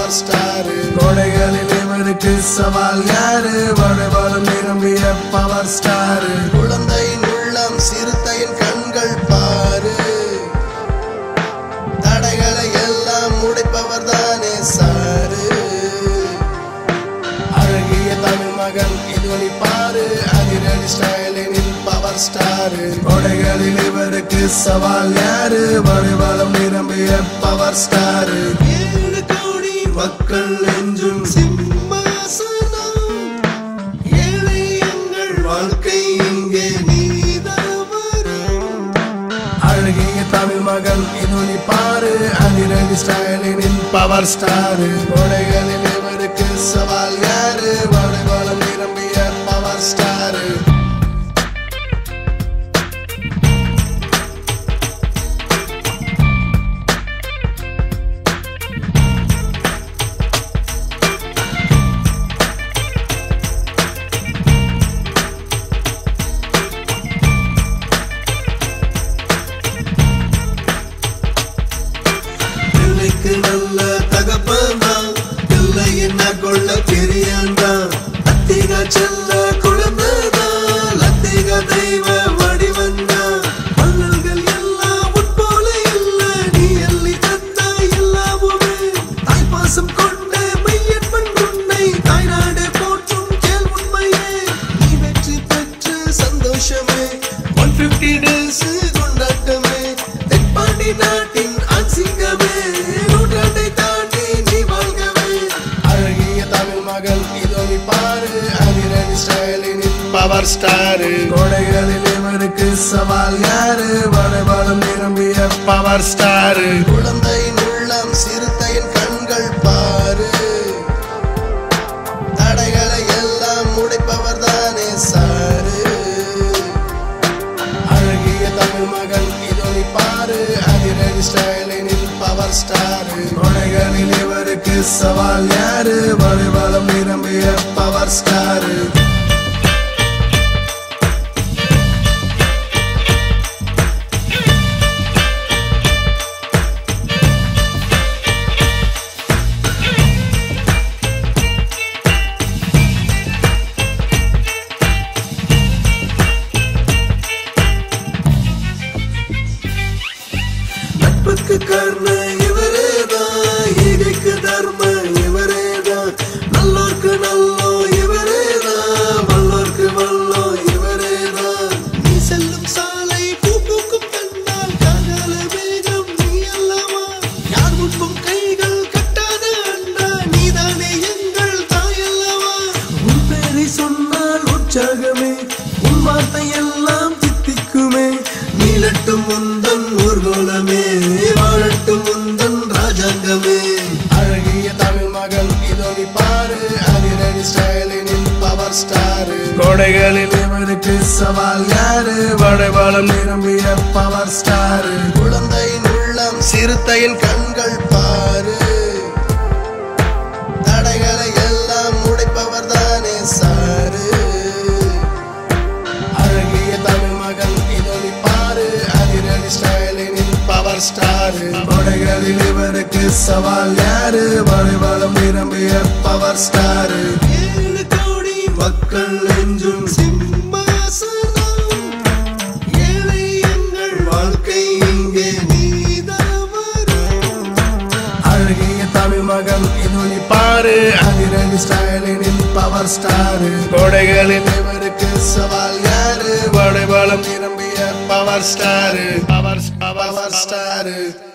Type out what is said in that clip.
power star கொடைகளில் இவருக்கு சவால் யாரு வடவளம் நிரம்பிய பவர் ஸ்டார் குழந்தையின் உள்ளம் சிறுத்தையின் கண்கள் பாரு தடைகளை எல்லாம் முடிப்பவர் தானே சாரு அழகிய தமிழ் மகன் இதுவழி பாரு அதிரடி ஸ்டைலினில் பவர் ஸ்டார் கொடைகளில் இவருக்கு சவால் யாரு வலுவலம் நிரம்பிய பவர் ஸ்டார் ஏழு கோடி மக்கள் நெஞ்சும் சிம்மாசனம் ஏழை எங்கள் வாழ்க்கை இங்கே நீதவரும் அழகிய தமிழ் மகன் இதுனி பாரு அதிரடி ஸ்டைலினின் பவர் ஸ்டார் கொடைகளில் இவருக்கு சவால் யாரு வளைவளம் நிரம்பிய பவர் ஸ்டார் பிள்ளைக்கு நல்ல தகப்பன்தான் பிள்ளை என்ன கொள்ள பெரியன்தான் அத்திக செல்ல குழந்தைதான் லத்திக தெய்வ வடிவந்தான் மன்னர்கள் எல்லாம் உட்போல இல்ல நீ எல்லி தந்தாய் எல்லாமுமே தாய் பாசம் கொண்ட மையன்பன் உன்னை தாய்நாடு போற்றும் கேள் உண்மையே நீ வெற்றி பெற்று சந்தோஷமே ஒன் பிப்டி டேஸ் கொண்டாட்டமே தென்பாண்டி நாட்டின் அசிங்கமே நூற்றாண்டை தாண்டி நீ வாழ்கவே அழகிய தமிழ் மகள் இதொலி பாரு அதிரடி ஸ்டைலினின் பவர் ஸ்டார் கொடைகளில் இவருக்கு சவால் யாரு வடபலம் நிரம்பிய பவர் ஸ்டார் குழந்தையின் உள்ளம் சிறுத்தையின் கண்கள் பாரு தடைகளை எல்லாம் முடிப்பவர் தானே சாரு அழகிய தமிழ் மகன் இதொலி பாரு அதிரடி ஸ்டைலினில் பவர் ஸ்டார் கொடைகளில் இவருக்கு சவால் யாரு வலுவலம் நிரம்பிய பவர் ஸ்டார் நட்புக்கு கர்ண இவரேதான் ஈகைக்கு தர்ம இவரேதான் நல்லோர்க்கு நல்லோ இவரேதான் வல்லோர்க்கு வல்லோ இவரேதான் நீ செல்லும் சாலை பூ பூக்கும் கண்டால் காகால வேகம் நீ அல்லவா யார் முன்பும் கைகள் கட்டாத அண்டா நீதானே எங்கள் தாயல்லவா உன் பேரை சொன்னால் உற்சாகமே உன் வார்த்தை எல்லாம் தித்திக்குமே நீளட்டும் முந்தன் ஊர்கோலமே வாழட்டும் முந்தன் ராஜாங்கமே அழகிய தமிழ் மகள் இதொலி பாரு அதிரடி ஸ்டைலினில் பவர் ஸ்டார் கொடைகளில் இவருக்கு சவால் யாரு வடைபாலம் நிரம்பிய பவர் ஸ்டார் குழந்தையின் உள்ளம் சிறுத்தையின் கண்கள் பாரு தடைகளை எல்லாம் முடிப்பவர் தானே சாரு அழகிய தமிழ் மகன் இதொலி பாரு அதிரடி ஸ்டைலினில் பவர் ஸ்டார் கொடைகளில் இவருக்கு சவால் யாரு வளைவளம் நிரம்பிய பவர் ஸ்டார் ஏழு கோடி மக்கள் நெஞ்சும் சிம்மாசனம் ஏழை எங்கள் வாழ்க்கை இங்கே நீதவரும் அழகிய தமிழ் மகன் இதுனி பாரு அதிரடி ஸ்டைலினில் பவர் ஸ்டார் கொடைகளில் இவருக்கு சவால் யாரு வடைபலம் நிரம்பிய power star power power star